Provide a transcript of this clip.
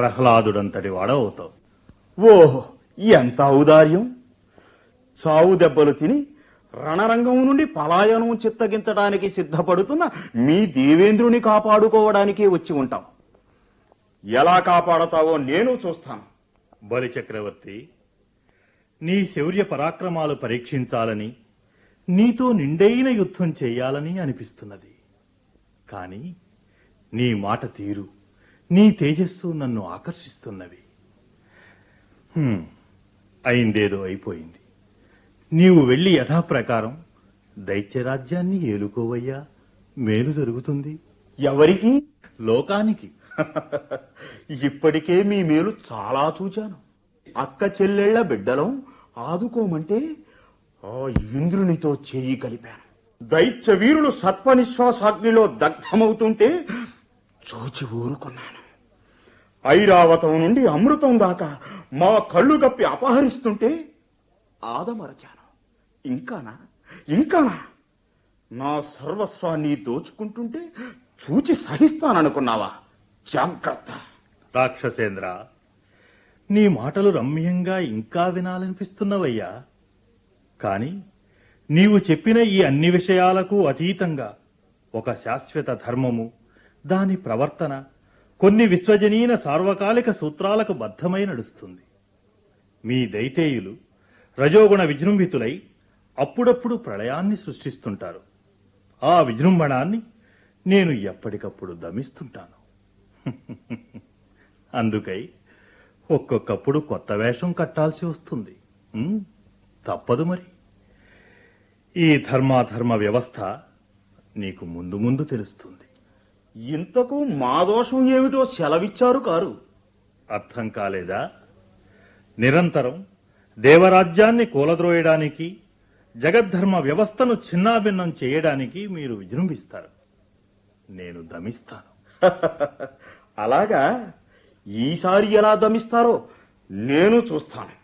ప్రహ్లాదుడంతటి వాడవుతావు ఓహో ఎంత ఔదార్యం చావు దెబ్బలు తిని రణరంగం నుండి పలాయనం చిత్తగించడానికి సిద్ధపడుతున్న మీ దేవేంద్రుని కాపాడుకోవడానికి వచ్చి ఉంటాం ఎలా కాపాడతావో నేను చూస్తాను బలి చక్రవర్తి నీ శౌర్య పరాక్రమాలు పరీక్షించాలని నీతో నిండైన యుద్ధం చేయాలని అనిపిస్తున్నది కాని నీ మాట తీరు నీ తేజస్సు నన్ను ఆకర్షిస్తున్నవి హ్మ్, అయిందేదో అయిపోయింది నీవు వెళ్ళి యథాప్రకారం దైత్యరాజ్యాన్ని ఏలుకోవయ్యా మేలు జరుగుతుంది ఎవరికి లోకానికి ఇప్పటికే మీ మేలు చాలా చూచాను అక్క చెల్లెళ్ల బిడ్డలం ఆదుకోమంటే ఆ ఇంద్రునితో చెయ్యి కలిపాను దైత్య వీరులు సర్పనిశ్వాసాగ్నిలో దగ్ధమవుతుంటే చూచి ఊరుకున్నాను ఐరావతం నుండి అమృతం దాకా మా కళ్ళు కప్పి అపహరిస్తుంటే ఆదమరచాను ఇంకానా ఇంకానా నా సర్వస్వాన్ని దోచుకుంటుంటే చూచి సహిస్తాననుకున్నావా జాగ్రత్త రాక్షసేంద్ర నీ మాటలు రమ్యంగా ఇంకా వినాలనిపిస్తున్నవయ్యా కాని నీవు చెప్పిన ఈ అన్ని విషయాలకు అతీతంగా ఒక శాశ్వత ధర్మము దాని ప్రవర్తన కొన్ని విశ్వజనీన సార్వకాలిక సూత్రాలకు బద్ధమై నడుస్తుంది మీ దైతేయులు రజోగుణ విజృంభితులై అప్పుడప్పుడు ప్రళయాన్ని సృష్టిస్తుంటారు ఆ విజృంభణాన్ని నేను ఎప్పటికప్పుడు దమిస్తుంటాను అందుకై ఒక్కొక్కప్పుడు కొత్త వేషం కట్టాల్సి వస్తుంది ఉమ్, తప్పదు మరి ఈ ధర్మాధర్మ వ్యవస్థ నీకు ముందు ముందు తెలుస్తుంది ఇంతకు మా దోషం ఏమిటో సెలవిచ్చారు కారు అర్థం కాలేదా నిరంతరం దేవరాజ్యాన్ని కూలద్రోయడానికి జగద్ధర్మ వ్యవస్థను చిన్నాభిన్నం చేయడానికి మీరు విజృంభిస్తారు నేను దమిస్తాను అలాగా ఈసారి ఎలా దమిస్తారో నేను చూస్తాను